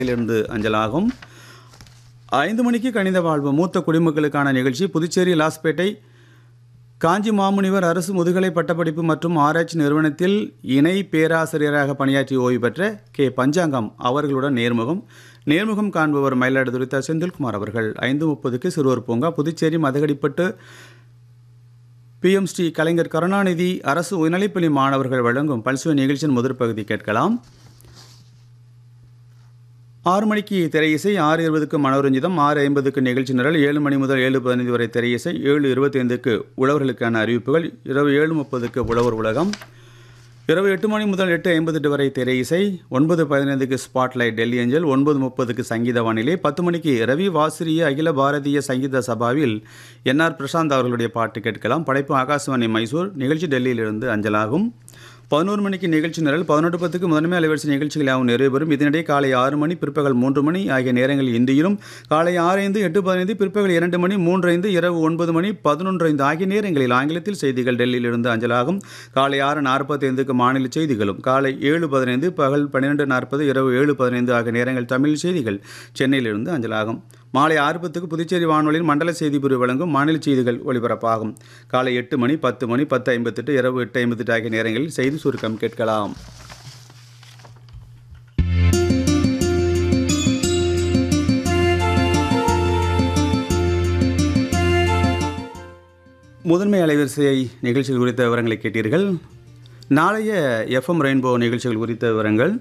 இருந்து அஞ்சலாகும் ஐந்து மணிக்கு கணித வாழ்வு மூத்த குடிமக்களுக்கான நிகழ்ச்சி புதுச்சேரி லாஸ்பேட்டை காஞ்சி மாமுனிவர் அரசு முதுகலை பட்டப்படிப்பு மற்றும் ஆராய்ச்சி நிறுவனத்தில் இணை பேராசிரியராக பணியாற்றி ஓய்வு பெற்ற கே பஞ்சாங்கம் அவர்களுடன் நேர்முகம் நேர்முகம் காண்பவர் மயிலாடுதுறை த. செந்தில்குமார் அவர்கள் ஐந்து முப்பதுக்கு சிறுவர் பூங்கா புதுச்சேரி மதகடிப்பட்டு பிஎம் ஸ்ரீ கலைஞர் கருணாநிதி அரசு உயர்நிலைப்பள்ளி மாணவர்கள் வழங்கும் பல்சுவை நிகழ்ச்சியின் முதற் பகுதி கேட்கலாம் ஆறு மணிக்கு திரையிசை ஆறு இருபதுக்கு மனோரஞ்சிதம் ஆறு ஐம்பதுக்கு நிகழ்ச்சி நிரல் ஏழு மணி முதல் ஏழு பதினைந்து வரை திரையிசை ஏழு இருபத்தைந்துக்கு உழவர்களுக்கான அறிவிப்புகள் இரவு ஏழு முப்பதுக்கு உழவர் உலகம் இரவு எட்டு மணி முதல் எட்டு ஐம்பத்தெட்டு வரை திரையிசை ஒன்பது பதினைந்துக்கு ஸ்பாட்லைட் டெல்லி ஏஞ்சல் ஒன்பது முப்பதுக்கு சங்கீத வானிலை பத்து மணிக்கு ரவி வாசிரிய அகில பாரதிய சங்கீத சபாவில் என்ஆர் பிரசாந்த் அவர்களுடைய பாட்டு கேட்கலாம் படைப்பு ஆகாசவாணி மைசூர் நிகழ்ச்சி டெல்லியிலிருந்து அஞ்சலாகும் பதினோரு மணிக்கு நிகழ்ச்சி நிரல் பதினொன்று பத்துக்கு முதன்மை அலைவரிசை நிகழ்ச்சிகள் யாவும் நிறைவேறும் இதனிடையே காலை ஆறு மணி பிற்பகல் மூன்று மணி ஆகிய நேரங்களில் இந்தியிலும் காலை ஆறு ஐந்து எட்டு பதினைந்து பிற்பகல் இரண்டு மணி மூன்று ஐந்து இரவு ஒன்பது மணி பதினொன்று ஐந்து ஆகிய நேரங்களில் ஆங்கிலத்தில் செய்திகள் டெல்லியிலிருந்து அஞ்சலாகும் காலை ஆறு நாற்பத்தி ஐந்துக்கு மாநில செய்திகளும் காலை ஏழு பதினைந்து பகல் பன்னிரெண்டு நாற்பது இரவு ஏழு பதினைந்து ஆகிய நேரங்கள் தமிழ் செய்திகள் சென்னையிலிருந்து அஞ்சலாகும் மாலை ஆறு பத்துக்கு புதுச்சேரி வானொலியில் மண்டல செய்தி பிரிவு வழங்கும் மாநில செய்திகள் ஒலிபரப்பாகும் காலை எட்டு மணி பத்து மணி பத்து ஐம்பத்தெட்டு இரவு எட்டு ஐம்பத்தெட்டு ஆகிய நேரங்களில் செய்தி சுருக்கம் கேட்கலாம் முதன்மை அலைவரிசை நிகழ்ச்சிகள் குறித்த விவரங்களை கேட்டீர்கள் நாளைய எஃப்எம் ரெயின்போ நிகழ்ச்சிகள் குறித்த விவரங்கள்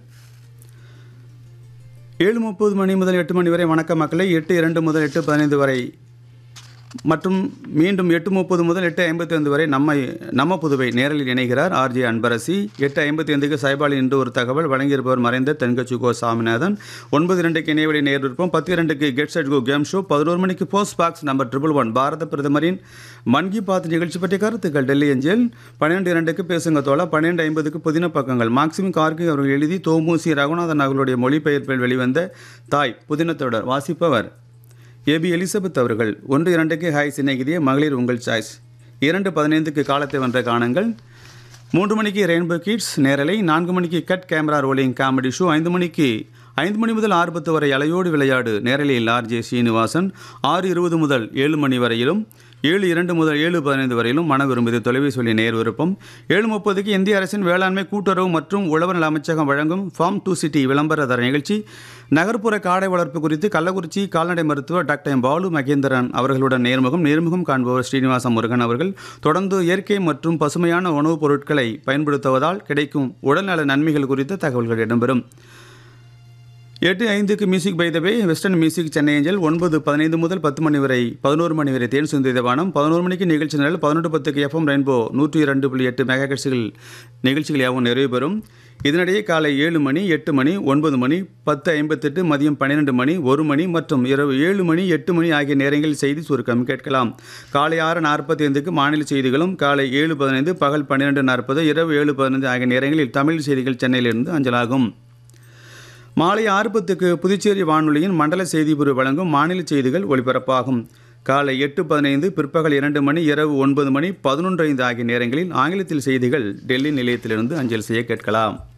ஏழு முப்பது மணி முதல் எட்டு மணி வரை வணக்க மக்களை எட்டு இரண்டு முதல் எட்டு பதினைந்து வரை மற்றும் மீண்டும் எட்டு முப்பது முதல் எட்டு ஐம்பத்தி ஐந்து வரை நம்ம நம்ம புதுவை நேரலில் இணைகிறார் ஆர்ஜே அன்பரசி எட்டு ஐம்பத்தி ஐந்துக்கு சைபாலி என்று ஒரு தகவல் வழங்கியிருப்பவர் மறைந்த தென்கட்சி கோ சாமிநாதன் ஒன்பது இரண்டுக்கு இணையவழி நேர் விருப்பம் பத்து இரண்டுக்கு get set go game show பதினோரு மணிக்கு post box number triple one Bharata பிரதமரின் மன் கி பாத் நிகழ்ச்சி பற்றிய கருத்துக்கள் டெல்லி அஞ்சல் பன்னிரெண்டு இரண்டுக்கு பேசுங்க தோழா பன்னிரெண்டு ஐம்பதுக்கு புதின பக்கங்கள் மாக்சிம் கார்கி அவர்கள் எழுதி தோமூசி ரகுநாதன் அவர்களுடைய மொழிபெயர்ப்பில் வெளிவந்த தாய் புதினத்தொடர் வாசிப்பவர் ஏபி எலிசபெத் அவர்கள் ஒன்று இரண்டுக்கு ஹாய் சிநேகிதிய மகளிர் உங்கள் சாய்ஸ் இரண்டு பதினைந்துக்கு காலத்தை வென்ற காணுங்கள் மூன்று மணிக்கு ரெயின்போ கிட்ஸ் நேரலை நான்கு மணிக்கு cut camera rolling comedy show ஐந்து மணிக்கு ஐந்து மணி முதல் ஆறு பத்து வரை அலையோடு விளையாடு நேரலையில் ஆர்ஜே சீனிவாசன் ஆறு இருபது முதல் ஏழு மணி வரையிலும் ஏழு இரண்டு முதல் ஏழு பதினைந்து வரையிலும் மன விரும்புது தொலைபேசி சொல்லி நேர் விருப்பம் ஏழு முப்பதுக்கு இந்திய அரசின் வேளாண்மை கூட்டுறவு மற்றும் உழவர் நல அமைச்சகம் வழங்கும் ஃபார்ம் டூ சிட்டி விளம்பரதர நிகழ்ச்சி நகர்ப்புற காடை வளர்ப்பு குறித்து கள்ளக்குறிச்சி கால்நடை மருத்துவர் டாக்டர் எம் பாலு மகேந்திரன் அவர்களுடன் நேர்முகம் நேர்முகம் காண்பவர் ஸ்ரீனிவாச முருகன் அவர்கள் தொடர்ந்து இயற்கை மற்றும் பசுமையான உணவுப் பொருட்களை பயன்படுத்துவதால் கிடைக்கும் உடல்நல நன்மைகள் குறித்த தகவல்கள் இடம்பெறும் எட்டு ஐந்துக்கு music by the way western music Chennai angel ஒன்பது பதினைந்து முதல் பத்து மணி வரை பதினோரு மணி வரை தேன் சுந்தரி வானம் பதினோரு மணிக்கு நிகழ்ச்சி நிரல் பதினொன்று பத்துக்கு எஃப்எம் ரெயின்போ நூற்றி இரண்டு புள்ளி எட்டு மெகா கட்சிகள் நிகழ்ச்சிகள் யாவும் நிறைவு பெறும் இதனிடையே காலை ஏழு மணி எட்டு மணி ஒன்பது மணி பத்து ஐம்பத்தெட்டு மதியம் பன்னிரெண்டு மணி ஒரு மணி மற்றும் இரவு ஏழு மணி எட்டு மணி ஆகிய நேரங்களில் செய்தி சுருக்கம் கேட்கலாம் காலை ஆறு நாற்பத்தி ஐந்துக்கு மாநில செய்திகளும் காலை ஏழு பதினைந்து பகல் பன்னிரெண்டு நாற்பது இரவு ஏழு பதினைந்து ஆகிய நேரங்களில் தமிழ் செய்திகள் சென்னையிலிருந்து அஞ்சலாகும் மாலை ஆறு பத்துக்கு புதுச்சேரி வானொலியின் மண்டல செய்தி பிரிவு வழங்கும் மாநில செய்திகள் ஒலிபரப்பாகும் காலை எட்டு பதினைந்து பிற்பகல் இரண்டு மணி இரவு ஒன்பது மணி பதினொன்று ஐந்து ஆகிய நேரங்களில் ஆங்கிலத்தில் செய்திகள் டெல்லி நிலையத்திலிருந்து அஞ்சல் செய்ய கேட்கலாம்